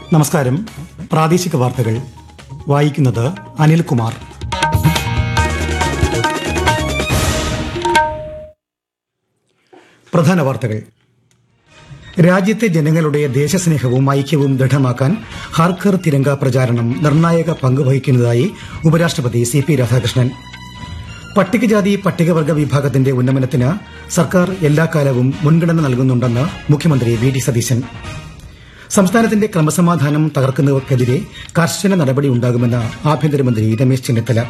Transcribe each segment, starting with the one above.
നമസ്കാരം പ്രാദേശിക വാർത്തകൾ വായിക്കുന്നത് അനിൽകുമാർ പ്രധാന വാർത്തകൾ രാജ്യത്തെ ജനങ്ങളുടെ ദേശസ്നേഹവും ഐക്യവും ദൃഢമാക്കാൻ ഹർഘർ തിരങ്ക പ്രചാരണം നിർണായക പങ്ക് വഹിക്കുന്നതായി ഉപരാഷ്ട്രപതി സി പി രാധാകൃഷ്ണൻ പട്ടികജാതി പട്ടികവർഗ വിഭാഗത്തിന്റെ ഉന്നമനത്തിന് സർക്കാർ എല്ലാ കാലവും മുൻഗണന നൽകുന്നുണ്ടെന്ന് മുഖ്യമന്ത്രി വി ഡി സതീശൻ സംസ്ഥാനത്തിന്റെ ക്രമസമാധാനം തകർക്കുന്നവർക്കെതിരെ കർശന നടപടി ഉണ്ടാകുമെന്ന് ആഭ്യന്തരമന്ത്രി രമേശ് ചെന്നിത്തല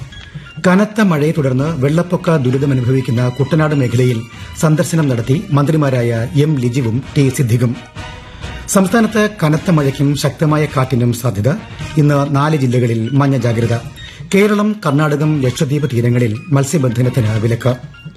കനത്ത മഴയെ തുടർന്ന് വെള്ളപ്പൊക്ക ദുരിതമനുഭവിക്കുന്ന കുട്ടനാട് മേഖലയിൽ സന്ദർശനം നടത്തി മന്ത്രിമാരായ എം ലിജിവും ടി സിദ്ദിഖും സംസ്ഥാനത്ത് കനത്ത മഴയ്ക്കും ശക്തമായ കാറ്റിനും സാധ്യത ഇന്ന് നാല് ജില്ലകളിൽ മഞ്ഞ ജാഗ്രത കേരളം കർണാടകം ലക്ഷദ്വീപ് തീരങ്ങളിൽ മത്സ്യബന്ധനത്തിന് വിലക്ക്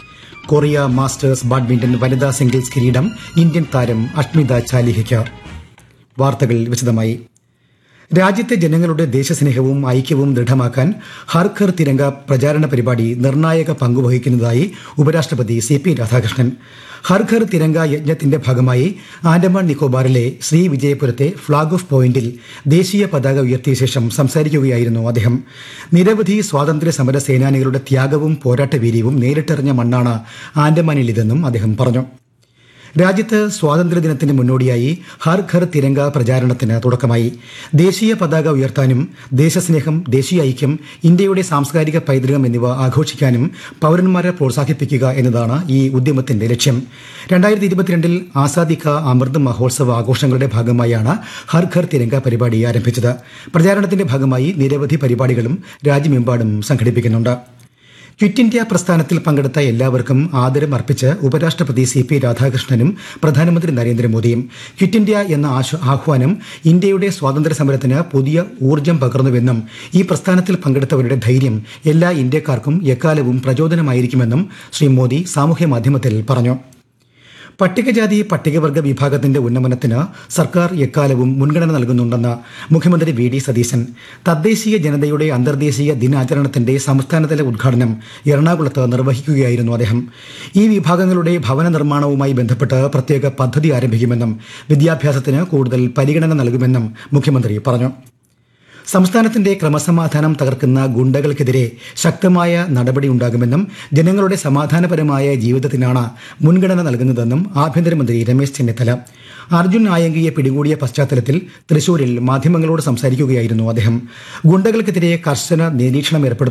കൊറിയ മാസ്റ്റേഴ്സ് ബാഡ്മിന്റൺ വനിതാ സിംഗിൾസ് കിരീടം ഇന്ത്യൻ താരം അഷ്മിത ചാലിഹയ്ക്ക് വാർത്തകൾ വിശദമായി രാജ്യത്തെ ജനങ്ങളുടെ ദേശസ്നേഹവും ഐക്യവും ദൃഢമാക്കാൻ ഹർ ഘർ തിരങ്ക പ്രചാരണ പരിപാടി നിർണായക പങ്കുവഹിക്കുന്നതായി ഉപരാഷ്ട്രപതി സി പി രാധാകൃഷ്ണൻ ഹർ ഘർ തിരങ്ക യജ്ഞത്തിന്റെ ഭാഗമായി ആൻഡമാൻ നിക്കോബാറിലെ ശ്രീ വിജയപുരത്തെ ഫ്ളാഗ് ഓഫ് പോയിന്റിൽ ദേശീയ പതാക ഉയർത്തിയ ശേഷം സംസാരിക്കുകയായിരുന്നു അദ്ദേഹം നിരവധി സ്വാതന്ത്ര്യ സമര സേനാനികളുടെ ത്യാഗവും പോരാട്ടവീര്യവും നേരിട്ടറിഞ്ഞ മണ്ണാണ് ആൻഡമാനിലിതെന്നും അദ്ദേഹം പറഞ്ഞു രാജ്യത്ത് സ്വാതന്ത്ര്യദിനത്തിന് മുന്നോടിയായി ഹർ ഘർ തിരങ്ക പ്രചാരണത്തിന് തുടക്കമായി ദേശീയ പതാക ഉയർത്താനും ദേശസ്നേഹം ദേശീയ ഐക്യം ഇന്ത്യയുടെ സാംസ്കാരിക പൈതൃകം എന്നിവ ആഘോഷിക്കാനും പൌരന്മാരെ പ്രോത്സാഹിപ്പിക്കുക എന്നതാണ് ഈ ഉദ്യമത്തിന്റെ ലക്ഷ്യം രണ്ടായിരത്തി ഇരുപത്തിരണ്ടിൽ ആസാദി കാ അമൃത് മഹോത്സവ ആഘോഷങ്ങളുടെ ഭാഗമായാണ് ഹർ ഘർ തിരങ്ക പരിപാടി ആരംഭിച്ചത് പ്രചാരണത്തിന്റെ ഭാഗമായി നിരവധി പരിപാടികളും രാജ്യമെമ്പാടും സംഘടിപ്പിക്കുന്നുണ്ട് ക്വിറ്റ് ഇന്ത്യ പ്രസ്ഥാനത്തിൽ പങ്കെടുത്ത എല്ലാവർക്കും ആദരം അർപ്പിച്ച് ഉപരാഷ്ട്രപതി സി പി രാധാകൃഷ്ണനും പ്രധാനമന്ത്രി നരേന്ദ്രമോദിയും ക്വിറ്റ് ഇന്ത്യ എന്ന ആശ- ആഹ്വാനം ഇന്ത്യയുടെ സ്വാതന്ത്ര്യ സമരത്തിന് പുതിയ ഊർജം പകർന്നുവെന്നും ഈ പ്രസ്ഥാനത്തിൽ പങ്കെടുത്തവരുടെ ധൈര്യം എല്ലാ ഇന്ത്യക്കാർക്കും എക്കാലവും പ്രചോദനമായിരിക്കുമെന്നും ശ്രീ മോദി സാമൂഹ്യ മാധ്യമത്തിൽ പറഞ്ഞു പട്ടികജാതി പട്ടികവർഗ വിഭാഗത്തിന്റെ ഉന്നമനത്തിന് സർക്കാർ എക്കാലവും മുൻഗണന നൽകുന്നുണ്ടെന്ന് മുഖ്യമന്ത്രി വി ഡി സതീശൻ തദ്ദേശീയ ജനതയുടെ അന്തർദേശീയ ദിനാചരണത്തിന്റെ സംസ്ഥാനതല ഉദ്ഘാടനം എറണാകുളത്ത് നിർവഹിക്കുകയായിരുന്നു അദ്ദേഹം ഈ വിഭാഗങ്ങളുടെ ഭവന നിർമ്മാണവുമായി ബന്ധപ്പെട്ട് പ്രത്യേക പദ്ധതി ആരംഭിക്കുമെന്നും വിദ്യാഭ്യാസത്തിന് കൂടുതൽ പരിഗണന നൽകുമെന്നും മുഖ്യമന്ത്രി പറഞ്ഞു സംസ്ഥാനത്തിന്റെ ക്രമസമാധാനം തകർക്കുന്ന ഗുണ്ടകൾക്കെതിരെ ശക്തമായ നടപടിയുണ്ടാകുമെന്നും ജനങ്ങളുടെ സമാധാനപരമായ ജീവിതത്തിനാണ് മുൻഗണന നൽകുന്നതെന്നും ആഭ്യന്തരമന്ത്രി രമേശ് ചെന്നിത്തല അർജുൻ ആയങ്കിയെ പിടികൂടിയ പശ്ചാത്തലത്തിൽ തൃശൂരിൽ മാധ്യമങ്ങളോട് സംസാരിക്കുകയായിരുന്നു അദ്ദേഹം ഗുണ്ടകൾക്കെതിരെ കർശന നിരീക്ഷണം ഏർപ്പെടുത്തും